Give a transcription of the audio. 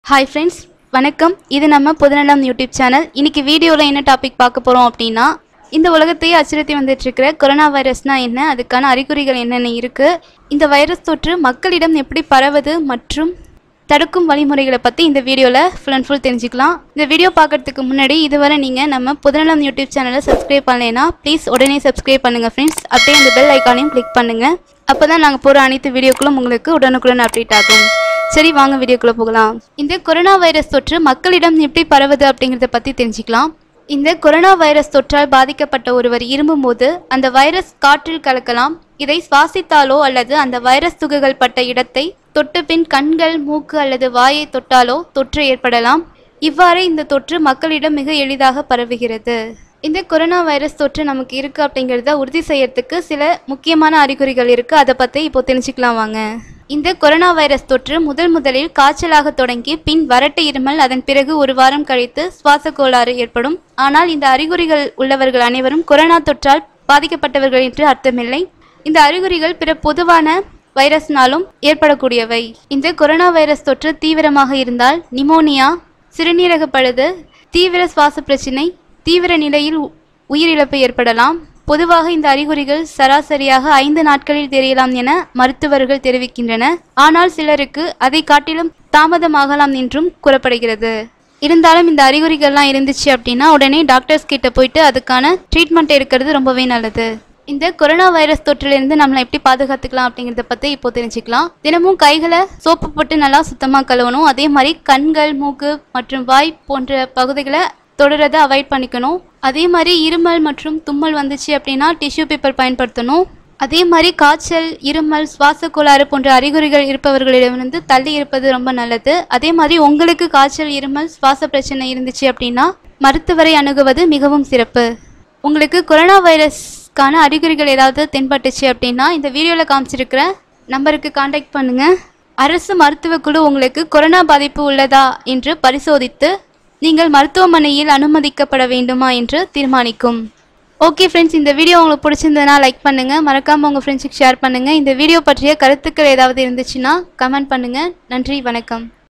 hi friends வணக்கம் இது நம்ம பொதுநலம் யூடியூப் சேனல் இன்னைக்கு வீடியோவில் என்ன டாபிக் பார்க்க போகிறோம் அப்படின்னா இந்த உலகத்தையே அச்சுறுத்தி வந்துட்டு இருக்கிற கொரோனா வைரஸ்னா என்ன அதுக்கான அறிகுறிகள் என்னென்ன இருக்குது இந்த வைரஸ் தொற்று மக்களிடம் எப்படி பரவுது மற்றும் தடுக்கும் வழிமுறைகளை பற்றி இந்த வீடியோவில் ஃபுல் அண்ட் ஃபுல் தெரிஞ்சுக்கலாம் இந்த வீடியோ பார்க்கறதுக்கு முன்னாடி இதுவரை நீங்கள் நம்ம பொதுநலம் யூடியூப் சேனலை சப்ஸ்கிரைப் பண்ணலைன்னா ப்ளீஸ் உடனே சப்ஸ்கிரைப் பண்ணுங்கள் ஃப்ரெண்ட்ஸ் அப்படியே அந்த பெல் ஐக்கானையும் கிளிக் பண்ணுங்கள் அப்போ தான் நாங்கள் போகிற அனைத்து வீடியோக்களும் உங்களுக்கு உடனுக்குடன் அப்டேட் ஆகும் சரி வாங்க வீடியோக்குள்ள போகலாம் இந்த கொரோனா வைரஸ் தொற்று மக்களிடம் எப்படி பரவுது அப்படிங்கிறத பற்றி தெரிஞ்சுக்கலாம் இந்த கொரோனா வைரஸ் தொற்றால் பாதிக்கப்பட்ட ஒருவர் இருமும்போது அந்த வைரஸ் காற்றில் கலக்கலாம் இதை சுவாசித்தாலோ அல்லது அந்த வைரஸ் துகள்கள் பட்ட இடத்தை தொட்ட பின் கண்கள் மூக்கு அல்லது வாயை தொட்டாலோ தொற்று ஏற்படலாம் இவ்வாறு இந்த தொற்று மக்களிடம் மிக எளிதாக பரவுகிறது இந்த கொரோனா வைரஸ் தொற்று நமக்கு இருக்கு அப்படிங்கிறத உறுதி செய்யறதுக்கு சில முக்கியமான அறிகுறிகள் இருக்கு அதை பற்றி இப்போ தெரிஞ்சுக்கலாம் வாங்க இந்த கொரோனா வைரஸ் தொற்று முதல் முதலில் காய்ச்சலாக தொடங்கி பின் வறட்டு இருமல் அதன் பிறகு ஒரு வாரம் கழித்து சுவாச கோளாறு ஏற்படும் ஆனால் இந்த அறிகுறிகள் உள்ளவர்கள் அனைவரும் கொரோனா தொற்றால் பாதிக்கப்பட்டவர்கள் என்று அர்த்தமில்லை இந்த அறிகுறிகள் பிற பொதுவான வைரஸ்னாலும் ஏற்படக்கூடியவை இந்த கொரோனா வைரஸ் தொற்று தீவிரமாக இருந்தால் நிமோனியா சிறுநீரக பழுது தீவிர சுவாச பிரச்சினை தீவிர நிலையில் உ- உயிரிழப்பு ஏற்படலாம் பொதுவாக இந்த அறிகுறிகள் சராசரியாக ஐந்து நாட்களில் தெரியலாம் என மருத்துவர்கள் தெரிவிக்கின்றன ஆனால் சிலருக்கு அதை காட்டிலும் தாமதமாகலாம் என்றும் கூறப்படுகிறது இருந்தாலும் இந்த அறிகுறிகள்லாம் இருந்துச்சு அப்படின்னா உடனே டாக்டர்ஸ் கிட்ட போயிட்டு அதுக்கான ட்ரீட்மெண்ட் எடுக்கிறது ரொம்பவே நல்லது இந்த கொரோனா வைரஸ் தொற்றிலிருந்து நம்மளை எப்படி பாதுகாத்துக்கலாம் அப்படிங்கிறத பற்றி இப்போ தெரிஞ்சுக்கலாம் தினமும் கைகளை சோப்பு போட்டு நல்லா சுத்தமாக கழுவணும் அதே மாதிரி கண்கள் மூக்கு மற்றும் வாய் போன்ற பகுதிகளை தொடரதை அவாய்ட் பண்ணிக்கணும் அதே மாதிரி இருமல் மற்றும் தும்மல் வந்துச்சு அப்படின்னா டிஷ்யூ பேப்பர் பயன்படுத்தணும் அதே மாதிரி காய்ச்சல் இருமல் சுவாச கோளாறு போன்ற அறிகுறிகள் இருப்பவர்களிடமிருந்து தள்ளி இருப்பது ரொம்ப நல்லது அதே மாதிரி உங்களுக்கு காய்ச்சல் இருமல் சுவாச பிரச்சனை இருந்துச்சு அப்படின்னா மருத்துவரை அணுகுவது மிகவும் சிறப்பு உங்களுக்கு கொரோனா வைரஸ்க்கான அறிகுறிகள் ஏதாவது தென்பட்டுச்சு அப்படின்னா இந்த வீடியோவில் காமிச்சிருக்கிற நம்பருக்கு காண்டாக்ட் பண்ணுங்க அரசு மருத்துவக் குழு உங்களுக்கு கொரோனா பாதிப்பு உள்ளதா என்று பரிசோதித்து நீங்கள் மருத்துவமனையில் அனுமதிக்கப்பட வேண்டுமா என்று தீர்மானிக்கும் ஓகே ஃப்ரெண்ட்ஸ் இந்த வீடியோ உங்களுக்கு பிடிச்சிருந்ததுன்னா லைக் பண்ணுங்கள் மறக்காமல் உங்கள் ஃப்ரெண்ட்ஸுக்கு ஷேர் பண்ணுங்கள் இந்த வீடியோ பற்றிய கருத்துக்கள் ஏதாவது இருந்துச்சுன்னா கமெண்ட் பண்ணுங்கள் நன்றி வணக்கம்